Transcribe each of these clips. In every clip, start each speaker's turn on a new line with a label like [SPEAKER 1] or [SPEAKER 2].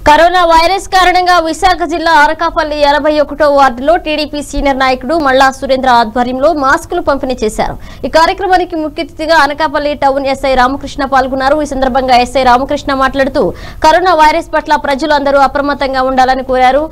[SPEAKER 1] Corona virus కారణంగా విశాఖ జిల్లా అనకాపల్లి ఎనభై ఒకటో వార్డులో టీడీపీ సీనియర్ నాయకుడు మల్లా సురేంద్ర ఆధ్వర్యంలో మాస్కులు పంపిణీ చేశారు ఈ కార్యక్రమానికి ముఖ్య అతిథిగా అనకాపల్లి టౌన్ ఎస్ఐ రామకృష్ణ పాల్గొన్నారు ఈ సందర్భంగా ఎస్ఐ రామకృష్ణ మాట్లాడుతూ కరోనా వైరస్ పట్ల ప్రజలందరూ అప్రమత్తంగా ఉండాలని కోరారు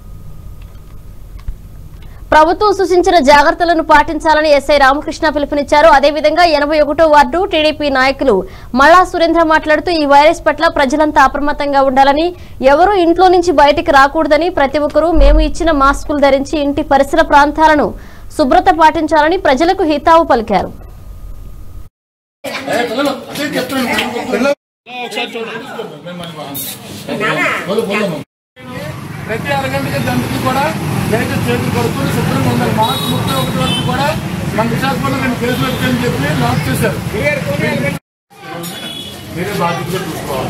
[SPEAKER 1] ప్రభుత్వం సూచించిన జాగ్రత్తలను పాటించాలని ఎస్ఐ రామకృష్ణ పిలుపునిచ్చారు అదేవిధంగా ఎనభై ఒకటో వార్డు టీడీపీ నాయకులు మల్లా సురేంద్ర మాట్లాడుతూ ఈ వైరస్ పట్ల ప్రజలంతా అప్రమత్తంగా ఉండాలని ఎవరూ ఇంట్లో నుంచి బయటికి రాకూడదని ప్రతి ఒక్కరూ మేము ఇచ్చిన మాస్కులు ధరించి ఇంటి పరిసర ప్రాంతాలను శుభ్రత పాటించాలని ప్రజలకు హితావు పలికారు
[SPEAKER 2] ప్రతి అరగంటకి గంటకి కూడా దయచేసి చేతులు కడుక్కొని శుభ్రంగా ఉండాలి మార్చి ముప్పై ఒకటి వరకు కూడా మన విశాఖపట్నం రెండు కేసులు వచ్చాయని చెప్పి లాక్ చేశారు మీరే బాధ్యతగా చూసుకోవాలి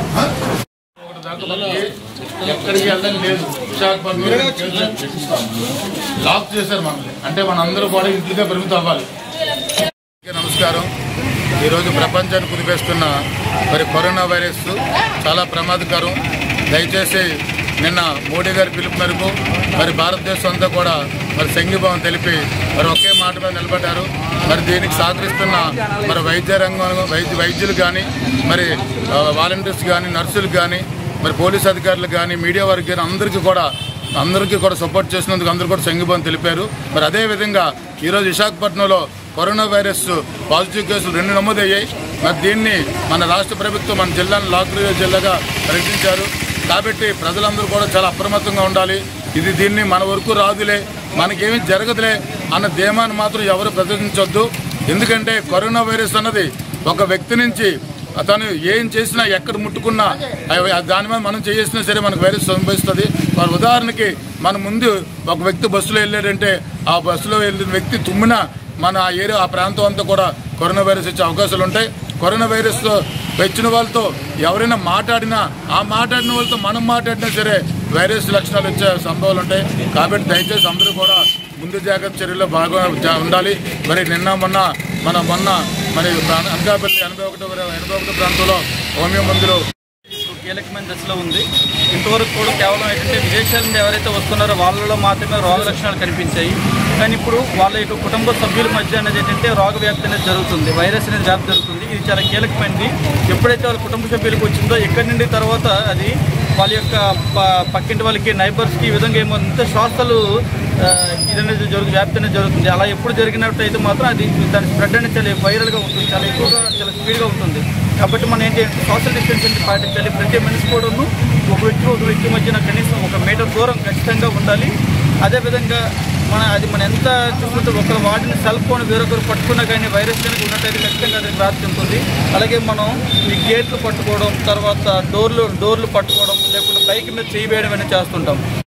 [SPEAKER 2] ఒకటి దాకా మనకి ఎక్కడికి వెళ్ళడం లేదు విశాఖపట్నం రెండు కేసులు వచ్చేసాం. లాక్ చేశారు మనల్ని అంటే మనందరూ కూడా ఇంట్లోకే పరిమితం అవ్వాలి అందరికీ నమస్కారం ఈరోజు ప్రపంచాన్ని కుదిపేస్తున్న మరి కరోనా వైరస్ చాలా ప్రమాదకరం దయచేసి నిన్న మోడీ గారి పిలుపు మేరకు మరి భారతదేశం అంతా కూడా మరి సంఘీభావం తెలిపి మరి ఒకే మాట మీద నిలబడ్డారు మరి దీనికి సహకరిస్తున్న మరి వైద్య రంగం వైద్య వైద్యులు కానీ మరి ఆ, వాలంటీర్స్ కానీ నర్సులు కానీ మరి పోలీస్ అధికారులు కానీ మీడియా వారికి కానీ అందరికీ కూడా అందరికీ కూడా సపోర్ట్ చేసినందుకు అందరూ కూడా సంఘీభావం తెలిపారు మరి అదే విధంగా ఈరోజు విశాఖపట్నంలో కరోనా వైరస్ పాజిటివ్ కేసులు రెండు నమోదయ్యాయి మరి దీన్ని మన రాష్ట్ర ప్రభుత్వం మన జిల్లాను లాక్డౌన్ జిల్లాగా ప్రకటించారు కాబట్టి ప్రజలందరూ కూడా చాలా అప్రమత్తంగా ఉండాలి ఇది దీన్ని మన వరకు రాదులే మనకేమీ జరగదులే అన్న ధీమాన్ని మాత్రం ఎవరు ప్రదర్శించొద్దు ఎందుకంటే కరోనా వైరస్ అన్నది ఒక వ్యక్తి నుంచి అతను ఏం చేసినా ఎక్కడ ముట్టుకున్నా అవి- దాని మీద మనం చేసినా సరే మనకు వైరస్ సంభవిస్తుంది మరి ఉదాహరణకి మన ముందు ఒక వ్యక్తి బస్సులో వెళ్ళాడంటే ఆ బస్సులో వెళ్ళిన వ్యక్తి తుమ్మినా మన ఆ ఏరియా ఆ ప్రాంతం అంతా కూడా కరోనా వైరస్ వచ్చే అవకాశాలు ఉంటాయి కరోనా వైరస్ వచ్చిన వాళ్ళతో ఎవరైనా మాట్లాడినా ఆ మాట్లాడిన వాళ్ళతో మనం మాట్లాడినా సరే వైరస్ లక్షణాలు వచ్చే సంభవాలు ఉంటాయి కాబట్టి దయచేసి అందరూ కూడా ముందు జాగ్రత్త చర్యల్లో బాగా జా- ఉండాలి మరి నిన్న మొన్న మన మొన్న మరి ప్రాణ- అనకాపల్లి ఎనభై ఒకటో ఎనభై ఒకటో ప్రాంతంలో హోమియో మందులు
[SPEAKER 3] ఇప్పుడు కీలకమైన దశలో ఉంది ఇంతవరకు కూడా కేవలం ఏంటంటే విదేశాల నుండి ఎవరైతే వస్తున్నారో వాళ్ళలో మాత్రమే రోగ లక్షణాలు కనిపించాయి కానీ ఇప్పుడు వాళ్ళ యొక్క కుటుంబ సభ్యుల మధ్య అనేది ఏంటంటే రోగ వ్యాప్తి అనేది జరుగుతుంది వైరస్ అనేది వ్యాప్తి జరుగుతుంది ఇది చాలా కీలకమైనది ఎప్పుడైతే వాళ్ళ కుటుంబ సభ్యులకు వచ్చిందో ఇక్కడి నుండి తర్వాత అది వాళ్ళ యొక్క ప- పక్కింటి వాళ్ళకి నైబర్స్కి ఈ విధంగా ఏమవుతుందంటే శ్వాసలు ఆ, ఇది అనేది జరుగు వ్యాప్తి అనేది జరుగుతుంది అలా ఎప్పుడు జరిగినట్టయితే మాత్రం అది దాని స్ప్రెడ్ అనేది చాలా వైరల్గా ఉంటుంది చాలా ఎక్కువగా చాలా స్పీడ్గా ఉంటుంది కాబట్టి మనం ఏంటి అంటే సోషల్ డిస్టెన్సింగ్ పాటించాలి ప్రతి మనిషి కూడాను ఒక వ్యక్తి ఒక వ్యక్తి మధ్యన కనీసం ఒక మీటర్ దూరం ఖచ్చితంగా ఉండాలి అదేవిధంగా మన అది మనం ఎంత చూసుకుంటే ఒకరు వాడిన సెల్ ఫోన్ వేరొకరు పట్టుకున్నా కానీ వైరస్ కనుక ఉన్నట్టయితే ఖచ్చితంగా అది వ్యాప్తి చెందుతుంది అలాగే మనం ఈ గేట్లు పట్టుకోవడం తర్వాత డోర్లు డోర్లు పట్టుకోవడం లేకుంటే బైక్ మీద చేయి వేయడం అనేది చేస్తుంటాం